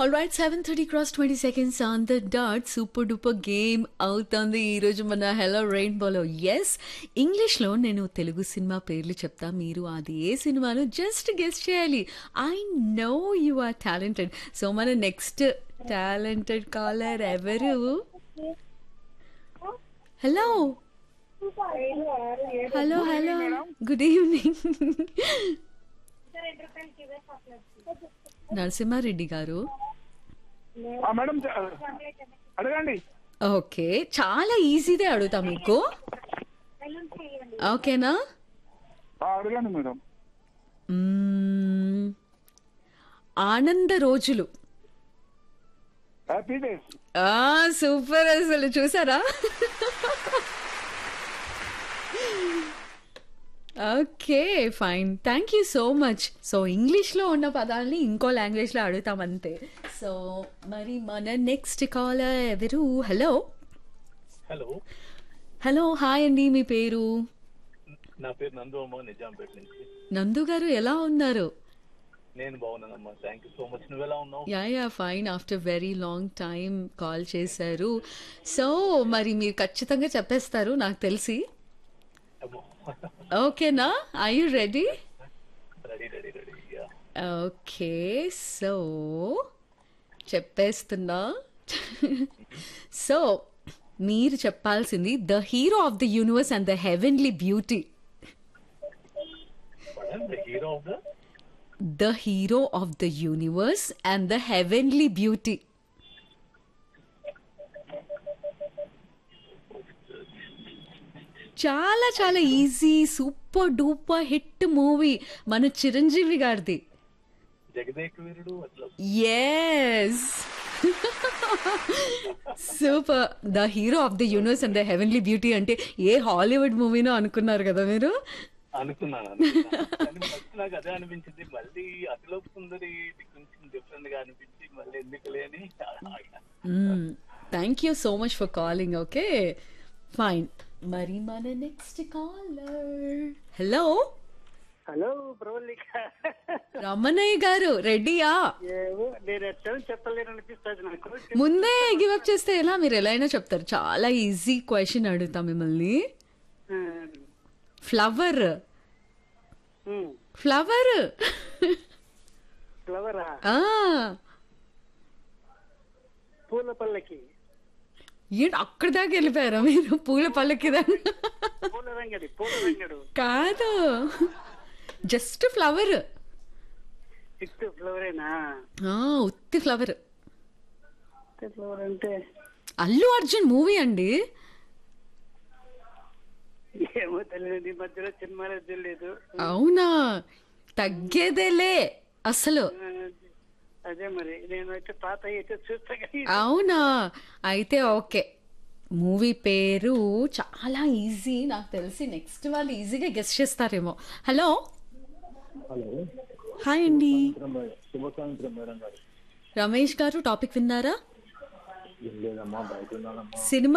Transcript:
All right seven thirty cross twenty seconds on the dot super duper game అవుతుంది ఈరోజు మన hello రెయిన్బోలో yes ఇంగ్లీష్లో నేను తెలుగు సినిమా పేర్లు చెప్తా మీరు అది ఏ సినిమాలో జస్ట్ గెస్ట్ చేయాలి I know you are talented so మన నెక్స్ట్ టాలెంటెడ్ కాలర్ ఎవరు hello hello hello good evening Narasimha Reddy గారు ఆ, మేడం చ- అడగండి ఓకే చాలా ఈజీదే అడుగుతా మీకు ఓకేనా ఆ, అడగండి మేడం మ్మ్. ఆనంద రోజులు హ్యాపీ డేస్ ఆ సూపర్ అసలు చూసారా okay fine thank you so much so ఇంగ్లీష్లో ఉన్న పదాలని ఇంకో లాంగ్వేజ్లో అడుగుతాం అంతే సో మరి మన నెక్స్ట్ కాలర్ ఎవరు హలో హలో హలో హాయ్ అండి మీ పేరు నా పేరు నందు అమ్మ నిజాంపేట నుంచి నందు గారు ఎలా ఉన్నారు నేను బాగున్నానమ్మా థ్యాంక్ యూ సో మచ్ నువ్వు ఎలా ఉన్నావు yeah yeah fine after very long time call చేశారు సో మరి మీరు ఖచ్చితంగా చెప్పేస్తారు నాకు తెలిసి ఓకేనా I you ready ready ready ready okay so చెప్పేస్తున్నా సో మీరు చెప్పాల్సింది the hero of the universe and the heavenly beauty the hero of the the hero of the universe and the heavenly beauty చాలా చాలా easy super duper hit movie మన చిరంజీవి గారిది జగదేక వీరుడు అట్లా yes super the hero of the universe and the heavenly beauty అంటే ఏ Hollywood మూవీనో అనుకున్నారు కదా మీరు అనుకున్నాను అనుకున్నాను. కానీ ఫస్ట్ నాకు అదే అనిపించింది మళ్ళీ అతిలో సుందరి ఇది కొంచెం డిఫరెంట్ గా అనిపించి మళ్ళీ ఎందుకు లేని thank you so much for calling okay fine మరి మన next caller hello hello Pravallika Ramanayya గారు రెడీయా ఏవో నేను ఎట్టని చెప్పలేను అనిపిస్తుంది నాకు ముందే గివప్ చేస్తే ఎలా మీరు ఎలా అయినా చెప్తారు చాలా ఈజీ క్వశ్చన్ అడుగుతా మిమ్మల్ని ఫ్లవర్ ఫ్లవర్ ఫ్లవరా ఆ పూల పల్లకి ఏంటి అక్కడి దాకా వెళ్ళిపోయారా మీరు పూల పళ్ళకి దాకా పూల రంగడి పూల రంగడు కాదు జస్ట్ ఫ్లవర్ సిక్స్త్ ఫ్లవరేనా ఉత్తి ఫ్లవర్ ఫ్లవర్ అంటే అల్లు అర్జున్ మూవీ అండి ఏమో తెలియదు ఈ మధ్యలో సినిమాలో తెలియదు అవునా తగ్గేదేలే అసలు ఆ, అదే మరి నేను అయితే పాత అయితే చూస్తా కానీ అవునా అయితే ఓకే మూవీ పేరు చాలా ఈజీ నాకు తెలిసి నెక్స్ట్ వాళ్ళు ఈజీగా గెస్ట్ చేస్తారేమో హలో హలో హాయ్ అండి శుభ సాయంత్రం మేడం గారు రమేష్ గారు టాపిక్ విన్నారా ఏం లేదమ్మా బయట ఉన్నానమ్మా సినిమా